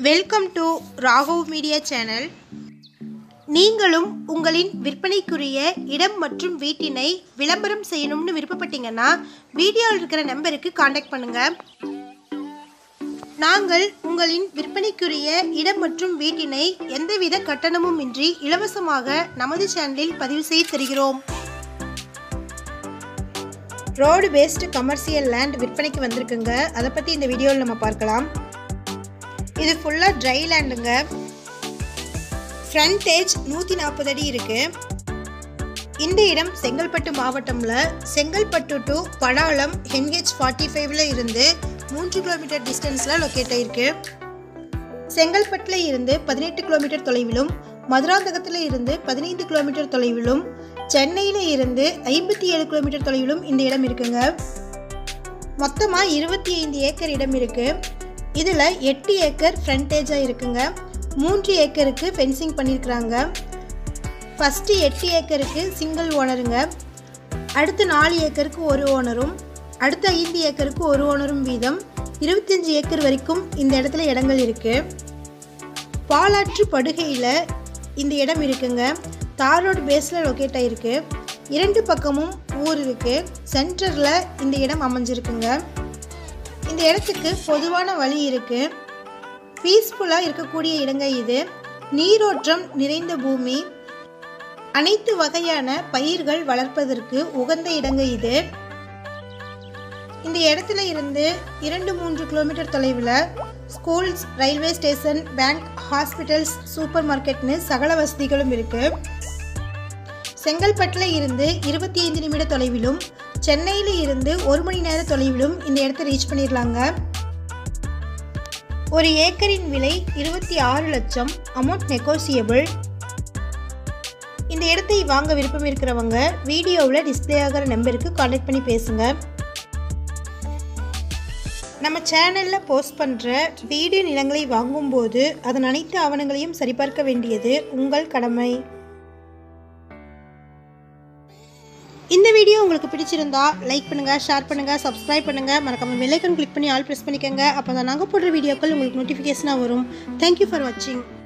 welcome to Raghav media channel நீங்களும் உங்களின் விற்பனைக்குரிய இடம் மற்றும் வீட்டினை விளம்பரம் செய்யணும்னு விருப்பப்பட்டீங்கன்னா வீடியோவில் இருக்கிற நம்பருக்கு காண்டாக்ட் பண்ணுங்க நாங்கள் உங்களின் விற்பனைக்குரிய இடம் மற்றும் வீட்டினை எந்தவித கட்டணமும் இன்றி இலவசமாக நமது சேனலில் பதிவு செய்து தருகிறோம் ரோடு பேஸ்டு கமர்ஷியல் லேண்ட் விற்பனைக்கு வந்திருக்குங்க அதை பற்றி இந்த வீடியோவில் நம்ம பார்க்கலாம் இது ஃபுல்லாக ட்ரை லேண்டுங்க ஃப்ரண்டேஜ் நூற்றி நாற்பது அடி இருக்குது இந்த இடம் செங்கல்பட்டு மாவட்டம்ல செங்கல்பட்டு டு படாளம் ஹென்கேஜ் ஃபார்ட்டி ஃபைவ்ல இருந்து மூன்று கிலோமீட்டர் டிஸ்டன்ஸில் லொக்கேட் ஆயிருக்கு செங்கல்பட்டில் இருந்து பதினெட்டு கிலோமீட்டர் தொலைவிலும் மதுராந்தகத்தில் இருந்து பதினைந்து கிலோமீட்டர் தொலைவிலும் சென்னையில் இருந்து ஐம்பத்தி ஏழு கிலோமீட்டர் தொலைவிலும் இந்த இடம் இருக்குங்க மொத்தமாக இருபத்தி ஐந்து ஏக்கர் இடம் இருக்கு இதில் எட்டு ஏக்கர் ஃப்ரண்டேஜாக இருக்குங்க மூன்று ஏக்கருக்கு ஃபென்சிங் பண்ணியிருக்கிறாங்க ஃபஸ்ட்டு எட்டு ஏக்கருக்கு சிங்கிள் ஓனருங்க அடுத்து நாலு ஏக்கருக்கு ஒரு ஓனரும் அடுத்த ஐந்து ஏக்கருக்கு ஒரு ஓனரும் வீதம் இருபத்தஞ்சி ஏக்கர் வரைக்கும் இந்த இடத்துல இடங்கள் இருக்குது பாலாற்று படுகையில் இந்த இடம் இருக்குங்க தார் ரோடு பேஸில் லொக்கேட் ஆகிருக்கு இரண்டு பக்கமும் ஊர் இருக்குது சென்டரில் இந்த இடம் அமைஞ்சிருக்குங்க இந்த இடத்துக்கு பொதுவான வழி இருக்குது பீஸ்ஃபுல்லாக இருக்கக்கூடிய இடங்க இது நீரோற்றம் நிறைந்த பூமி அனைத்து வகையான பயிர்கள் வளர்ப்பதற்கு உகந்த இடங்க இது இந்த இடத்துல இருந்து இரண்டு மூன்று கிலோமீட்டர் தொலைவில் schools railway station bank hospitals super மார்க்கெட்னு சகல வசதிகளும் இருக்கு செங்கல்பட்டில் இருந்து இருபத்தி ஐந்து நிமிட தொலைவிலும் சென்னையில் இருந்து ஒரு மணி நேர தொலைவிலும் இந்த இடத்த ரீச் பண்ணிடலாங்க ஒரு ஏக்கரின் விலை இருபத்தி ஆறு லட்சம் அமௌண்ட் நெகோசியபிள் இந்த இடத்தை வாங்க விருப்பம் இருக்கிறவங்க வீடியோவில் டிஸ்பிளே ஆகிற நம்பருக்கு கான்டாக்ட் பண்ணி பேசுங்க நம்ம சேனலில் போஸ்ட் பண்ணுற வீடு நிலங்களை வாங்கும்போது அதன் அனைத்து ஆவணங்களையும் சரிபார்க்க வேண்டியது உங்கள் கடமை இந்த வீடியோ உங்களுக்கு பிடிச்சிருந்தா லைக் பண்ணுங்கள் ஷேர் பண்ணுங்கள் சப்ஸ்கிரைப் பண்ணுங்கள் மறக்காம பெல்லைக்கன் கிளிக் பண்ணி ஆல் ப்ரெஸ் பண்ணிக்கோங்க அப்போ தான் நாங்கள் போடுற வீடியோக்கள் உங்களுக்கு நோட்டிஃபிகேஷனாக வரும் தேங்க்யூ ஃபார் வாட்சிங்